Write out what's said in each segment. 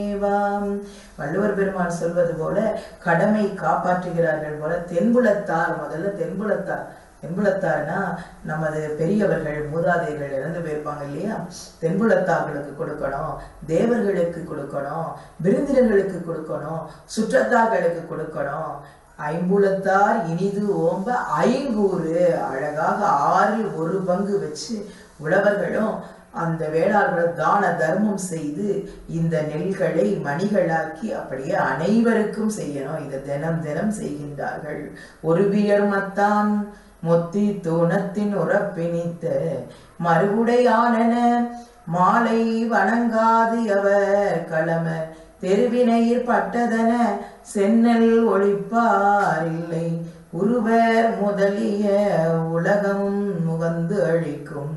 தேவாம் வள்ளுவர் பெருமான் சொல்வது போல கடமை காப்பாற்றுகிறார்கள் போல தென்புலத்தார் முதல்ல தென்புலத்தார் தென்புலத்தார்னா நமது பெரியவர்கள் மூதாதையர்கள் இறந்து போயிருப்பாங்க இல்லையா தென்புலத்தார்களுக்கு கொடுக்கணும் தேவர்களுக்கு கொடுக்கணும் விருந்தினர்களுக்கு கொடுக்கணும் சுற்றத்தார்களுக்கு கொடுக்கணும் ஐம்புலத்தார் இனிது ஓம்ப ஐங்கூறு அழகாக ஆறில் ஒரு பங்கு வச்சு உழவர்களும் அந்த வேளாளர்கள் தான தர்மம் செய்து இந்த நெல்களை மணிகளாக்கி அப்படியே அனைவருக்கும் செய்யணும் இதை தினம் தினம் செய்கின்றார்கள் ஒரு மத்தான் மொத்தி தூணத்தின் உறப்பினித்த மறுகுடையானன மாலை வணங்காது அவர் களம தெருவினையிற் பட்டதன சென்னல் ஒழிப்பார் இல்லை உருவர் முதலிய உலகமும் முகந்து அழிக்கும்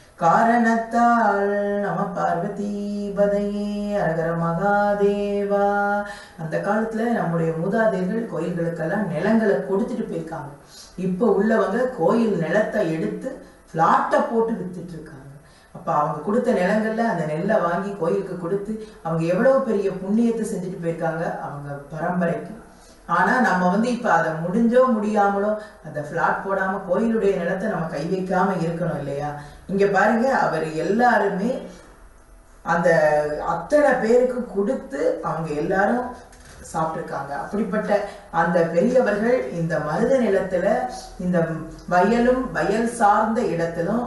காரணத்தால் நம பார்வதி பதையே அழகர மகாதேவா அந்த காலத்துல நம்முடைய மூதாதையர்கள் கோயில்களுக்கெல்லாம் நிலங்களை கொடுத்துட்டு போயிருக்காங்க இப்போ உள்ளவங்க கோயில் நிலத்தை எடுத்து பிளாட்டை போட்டு வித்துட்டு இருக்காங்க அப்ப அவங்க கொடுத்த நிலங்கள்ல அந்த நெல்லை வாங்கி கோயிலுக்கு கொடுத்து அவங்க எவ்வளவு பெரிய புண்ணியத்தை செஞ்சுட்டு போயிருக்காங்க அவங்க பரம்பரைக்கு ஆனா நம்ம வந்து இப்ப அதை முடிஞ்சோ முடியாமலோ அந்த பிளாட் போடாம கோயிலுடைய நிலத்தை நம்ம கை வைக்காம இருக்கணும் இல்லையா இங்க பாருங்க அவர் எல்லாருமே அந்த அத்தனை பேருக்கு கொடுத்து அவங்க எல்லாரும் சாப்பிட்டிருக்காங்க அப்படிப்பட்ட அந்த பெரியவர்கள் இந்த மருத நிலத்துல இந்த வயலும் வயல் சார்ந்த இடத்திலும்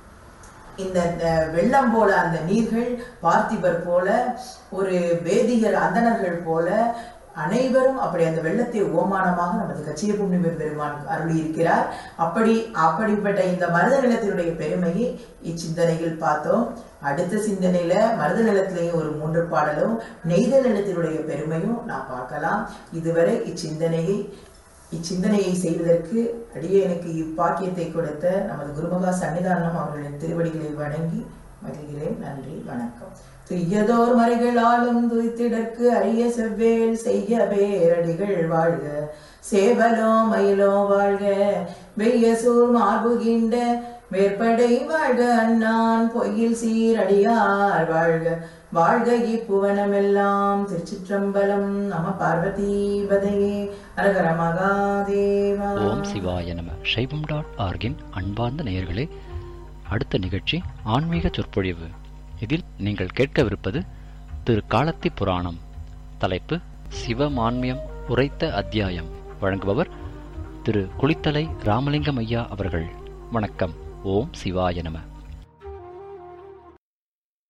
இந்த அஹ், வெள்ளம் போல அந்த நீர்கள் பார்த்திபர் போல ஒரு வேதிகர் அந்தணர்கள் போல அனைவரும் அப்படி அந்த வெள்ளத்தை ஓமானமாக நமது கச்சிய புண்ணியவர் பெருமான் அருளி இருக்கிறார் அப்படி அப்படிப்பட்ட இந்த மருத நிலத்தினுடைய பெருமையை இச்சிந்தனையில் பார்த்தோம் அடுத்த சிந்தனையில மருத நிலத்திலேயும் ஒரு மூன்று பாடலும் நெய்தல் நிலத்தினுடைய பெருமையும் நாம் பார்க்கலாம் இதுவரை இச்சிந்தனையை இச்சிந்தனையை செய்வதற்கு அடியேனுக்கு இப்பாக்கியத்தை கொடுத்த நமது குருமகா சன்னிதானம் அவர்களின் திருவடிகளை வணங்கி மகிழ்கிறேன் நன்றி வணக்கம் துய்யதோர் மறைகளாலும் துய்த்திடற்கு அரிய செவ்வேல் செய்ய பேரடிகள் வாழ்க சேவலோ மயிலோ வாழ்க வெய்ய சூர் மார்புகின்ற வேற்படை வாழ்க அண்ணான் பொய்யில் சீரடியார் வாழ்க வாழ்க இப்புவனமெல்லாம் திருச்சிற்றம்பலம் நம பார்வதி பதையே அரகர மகாதேவா ஓம் சிவாய நம சைவம் டாட் ஆர்கின் அன்பார்ந்த நேயர்களே அடுத்த நிகழ்ச்சி ஆன்மீக சொற்பொழிவு இதில் நீங்கள் கேட்கவிருப்பது திரு காலத்தி புராணம் தலைப்பு சிவமான்மியம் உரைத்த அத்தியாயம் வழங்குபவர் திரு குளித்தலை ராமலிங்கம் ஐயா அவர்கள் வணக்கம் ஓம் சிவாய நம